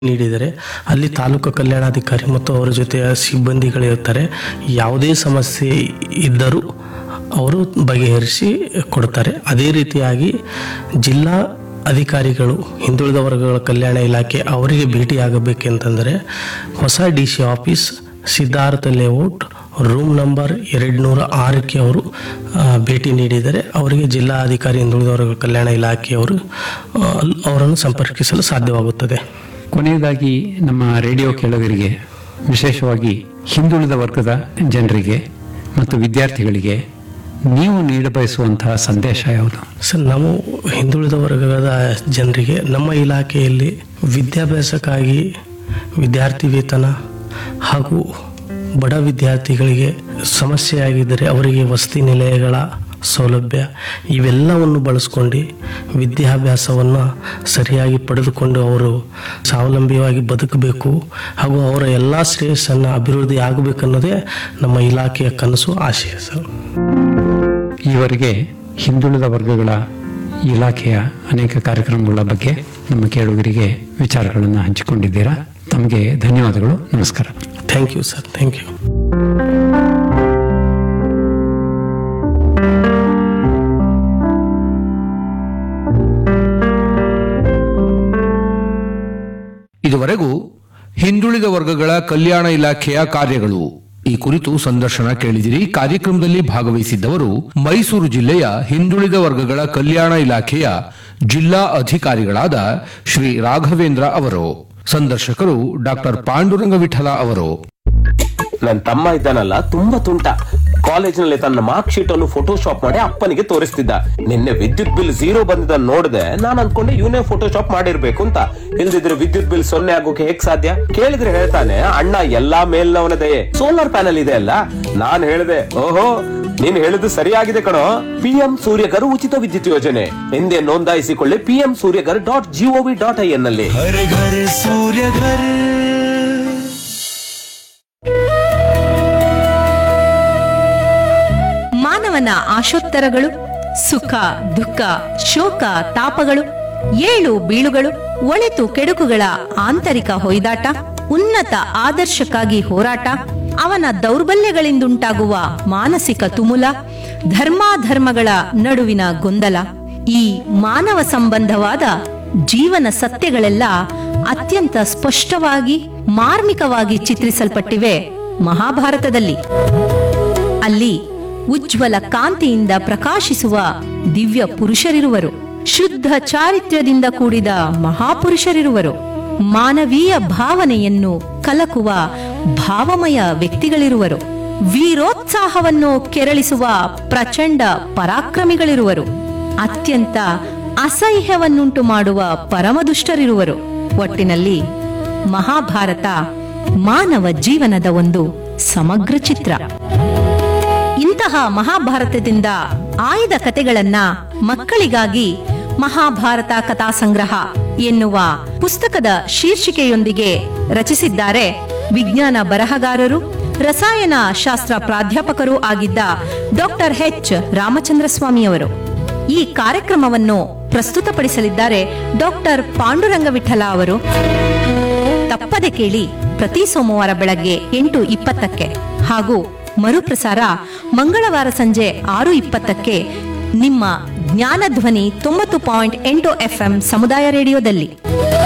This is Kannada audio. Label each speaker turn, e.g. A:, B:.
A: ನೀಡಿದರೆ ಅಲ್ಲಿ ತಾಲೂಕು ಕಲ್ಯಾಣಾಧಿಕಾರಿ ಮತ್ತು ಅವರ ಜೊತೆಯ ಸಿಬ್ಬಂದಿಗಳಿರ್ತಾರೆ ಯಾವುದೇ ಸಮಸ್ಯೆ ಇದ್ದರೂ ಅವರು ಬಗೆಹರಿಸಿ ಕೊಡ್ತಾರೆ ಅದೇ ರೀತಿಯಾಗಿ ಜಿಲ್ಲಾ ಅಧಿಕಾರಿಗಳು ಹಿಂದುಳಿದ ವರ್ಗಗಳ ಕಲ್ಯಾಣ ಇಲಾಖೆ ಅವರಿಗೆ ಭೇಟಿಯಾಗಬೇಕೆಂತಂದರೆ ಹೊಸ D C office Siddhartha layout room number ಎರಡು ನೂರ ಆರಕ್ಕೆ ಅವರು ಆ, ಭೇಟಿ ನೀಡಿದರೆ ಅವರಿಗೆ ಜಿಲ್ಲಾ ಅಧಿಕಾರಿ ಹಿಂದುಳಿದ ವರ್ಗಗಳ ಕಲ್ಯಾಣ ಇಲಾಖೆಯವರು ಆ, ಅವರನ್ನು ಸಂಪರ್ಕಿಸಲು ಸಾಧ್ಯವಾಗುತ್ತದೆ
B: ಕೊನೆಯದಾಗಿ ನಮ್ಮ ರೇಡಿಯೋ ಕೇಳುಗರಿಗೆ ವಿಶೇಷವಾಗಿ ಹಿಂದುಳಿದ ವರ್ಗದ ಜನರಿಗೆ ಮತ್ತು ವಿದ್ಯಾರ್ಥಿಗಳಿಗೆ ನೀವು ನೀಡಬಯಸುವಂತಹ ಸಂದೇಶ ಯಾವುದು
A: ಸರ್ ನಾವು ಹಿಂದುಳಿದ ವರ್ಗದ ಜನರಿಗೆ ನಮ್ಮ ಇಲಾಖೆಯಲ್ಲಿ ವಿದ್ಯಾಭ್ಯಾಸಕ್ಕಾಗಿ ವಿದ್ಯಾರ್ಥಿ ವೇತನ ಹಾಗೂ ಬಡ ವಿದ್ಯಾರ್ಥಿಗಳಿಗೆ ಸಮಸ್ಯೆ ಆಗಿದ್ದರೆ ಅವರಿಗೆ ವಸತಿ ನಿಲಯಗಳ ಸೌಲಭ್ಯ ಇವೆಲ್ಲವನ್ನು ಬಳಸ್ಕೊಂಡು ವಿದ್ಯಾಭ್ಯಾಸವನ್ನು ಸರಿಯಾಗಿ ಪಡೆದುಕೊಂಡು ಅವರು ಸ್ವಾವಲಂಬಿಯಾಗಿ ಬದುಕಬೇಕು ಹಾಗೂ ಅವರ ಎಲ್ಲ ಶ್ರೇಯಸ್ಸನ್ನು ಅಭಿವೃದ್ಧಿ ಆಗಬೇಕನ್ನೋದೇ ನಮ್ಮ ಇಲಾಖೆಯ ಕನಸು ಆಶಯ ಸರ್
B: ಈವರೆಗೆ ಹಿಂದುಳಿದ ವರ್ಗಗಳ ಇಲಾಖೆಯ ಅನೇಕ ಕಾರ್ಯಕ್ರಮಗಳ ಬಗ್ಗೆ ನಮ್ಮ ಕೇಳುಗರಿಗೆ ವಿಚಾರಗಳನ್ನು ಹಂಚಿಕೊಂಡಿದ್ದೀರಾ ತಮಗೆ ಧನ್ಯವಾದಗಳು ನಮಸ್ಕಾರ
A: thank you sir thank you
C: ಇದುವರೆಗೂ ಹಿಂದುಳಿದ ವರ್ಗಗಳ ಕಲ್ಯಾಣ ಇಲಾಖೆಯ ಕಾರ್ಯಗಳು ಈ ಕುರಿತು ಸಂದರ್ಶನ ಕೇಳಿದಿರಿ ಕಾರ್ಯಕ್ರಮದಲ್ಲಿ ಭಾಗವಹಿಸಿದ್ದವರು ಮೈಸೂರು ಜಿಲ್ಲೆಯ ಹಿಂದುಳಿದ ವರ್ಗಗಳ ಕಲ್ಯಾಣ ಇಲಾಖೆಯ ಜಿಲ್ಲಾ ಅಧಿಕಾರಿಗಳಾದ ಶ್ರೀ ರಾಘವೇಂದ್ರ ಅವರು ಸಂದರ್ಶಕರು ಡಾಕ್ಟರ್ ಪಾಂಡುರಂಗ ವಿಠಲ ಅವರು
D: ನನ್ ತಮ್ಮ ಇದ್ದಾನಲ್ಲ ತುಂಬಾ ತುಂಟ ಕಾಲೇಜಿನಲ್ಲಿ ತನ್ನ ಮಾರ್ಕ್ ಶೀಟ್ ಅನ್ನು ಫೋಟೋಶಾಪ್ ಮಾಡಿ ಅಪ್ಪನಿಗೆ ತೋರಿಸ್ತಿದ್ದ ನಿನ್ನೆ ವಿದ್ಯುತ್ ಬಿಲ್ ಝೀರೋ ಬಂದಿದ್ದ ನೋಡಿದೆ ನಾನ್ ಅನ್ಕೊಂಡೆ ಇವನೇ ಫೋಟೋಶಾಪ್ ಮಾಡಿರ್ಬೇಕು ಅಂತ ಇಲ್ದಿದ್ರೆ ವಿದ್ಯುತ್ ಬಿಲ್ ಸೊನ್ನೆ ಆಗೋಕೆ ಹೇಗ್ ಸಾಧ್ಯ ಕೇಳಿದ್ರೆ ಹೇಳ್ತಾನೆ ಅಣ್ಣ ಎಲ್ಲಾ ಮೇಲ್ನವನ ದಯೆ ಸೋಲಾರ್ ಪ್ಯಾನಲ್ ಇದೆ ಅಲ್ಲ ನಾನ್ ಹೇಳ್ದೆ ಓಹೋ ನೀನ್ ಹೇಳಿದ್ದು ಸರಿಯಾಗಿದೆ ಕಣೋ ಪಿಎಂ ಸೂರ್ಯಗರ್ ಉಚಿತ ವಿದ್ಯುತ್ ಯೋಜನೆ ಹಿಂದೆ ನೋಂದಾಯಿಸಿಕೊಳ್ಳಿ PM Suryaghar dot gov dot I N ನಲ್ಲಿ
E: घर घर सूर्य घर
F: ಮಾನವನ ಆಶೋತ್ತರಗಳು ಸುಖ ದುಃಖ ಶೋಕ ತಾಪಗಳು ಏಳು ಬೀಳುಗಳು ಒಳಿತು ಕೆಡುಕುಗಳ ಆಂತರಿಕ ಹೊಯ್ದಾಟ ಉನ್ನತ ಆದರ್ಶಕ್ಕಾಗಿ ಹೋರಾಟ ಅವನ ದೌರ್ಬಲ್ಯಗಳಿಂದುಂಟಾಗುವ ಮಾನಸಿಕ ತುಮುಲ ಧರ್ಮಾಧರ್ಮಗಳ ನಡುವಿನ ಗೊಂದಲ ಈ ಮಾನವ ಸಂಬಂಧವಾದ ಜೀವನ ಸತ್ಯಗಳೆಲ್ಲ ಅತ್ಯಂತ ಸ್ಪಷ್ಟವಾಗಿ ಮಾರ್ಮಿಕವಾಗಿ ಚಿತ್ರಿಸಲ್ಪಟ್ಟಿವೆ ಮಹಾಭಾರತದಲ್ಲಿ ಅಲ್ಲಿ ಉಜ್ವಲ ಕಾಂತಿಯಿಂದ ಪ್ರಕಾಶಿಸುವ ದಿವ್ಯ ಪುರುಷರಿರುವರು ಶುದ್ಧ ಚಾರಿತ್ರ್ಯದಿಂದ ಕೂಡಿದ ಮಹಾಪುರುಷರಿರುವರು ಮಾನವೀಯ ಭಾವನೆಯನ್ನು ಕಲಕುವ ಭಾವಮಯ ವ್ಯಕ್ತಿಗಳಿರುವರು ವೀರೋತ್ಸಾಹವನ್ನು ಕೆರಳಿಸುವ ಪ್ರಚಂಡ ಪರಾಕ್ರಮಿಗಳಿರುವರು ಅತ್ಯಂತ ಅಸಹ್ಯವನ್ನುಂಟು ಮಾಡುವ ಪರಮದುಷ್ಟರಿರುವರು ಒಟ್ಟಿನಲ್ಲಿ ಮಹಾಭಾರತ ಮಾನವ ಜೀವನದ ಒಂದು ಸಮಗ್ರ ಚಿತ್ರ ಇಂತಹ ಮಹಾಭಾರತದಿಂದ ಆಯ್ದ ಕತೆಗಳನ್ನ ಮಕ್ಕಳಿಗಾಗಿ ಮಹಾಭಾರತ ಕಥಾ ಸಂಗ್ರಹ ಎನ್ನುವ ಪುಸ್ತಕದ ಶೀರ್ಷಿಕೆಯೊಂದಿಗೆ ರಚಿಸಿದ್ದಾರೆ ವಿಜ್ಞಾನ ಬರಹಗಾರರು ರಸಾಯನ ಶಾಸ್ತ್ರ ಪ್ರಾಧ್ಯಾಪಕರೂ ಆಗಿದ್ದ ಡಾಕ್ಟರ್ ಎಚ್ ರಾಮಚಂದ್ರ ಸ್ವಾಮಿಯವರು ಈ ಕಾರ್ಯಕ್ರಮವನ್ನು ಪ್ರಸ್ತುತಪಡಿಸಲಿದ್ದಾರೆ ಡಾಕ್ಟರ್ ಪಾಂಡುರಂಗ ವಿಠಲ ಅವರು ತಪ್ಪದೆ ಕೇಳಿ ಪ್ರತಿ ಸೋಮವಾರ ಬೆಳಗ್ಗೆ ಎಂಟು ಇಪ್ಪತ್ತಕ್ಕೆ ಹಾಗೂ ಮರುಪ್ರಸಾರ ಮಂಗಳವಾರ ಸಂಜೆ ಆರು ಇಪ್ಪತ್ತಕ್ಕೆ ನಿಮ್ಮ ಜ್ಞಾನಧ್ವನಿ ತೊಂಬತ್ತು ಪಾಯಿಂಟ್ ಎಂಟು ಎಫ್ಎಂ ಸಮುದಾಯ ರೇಡಿಯೋದಲ್ಲಿ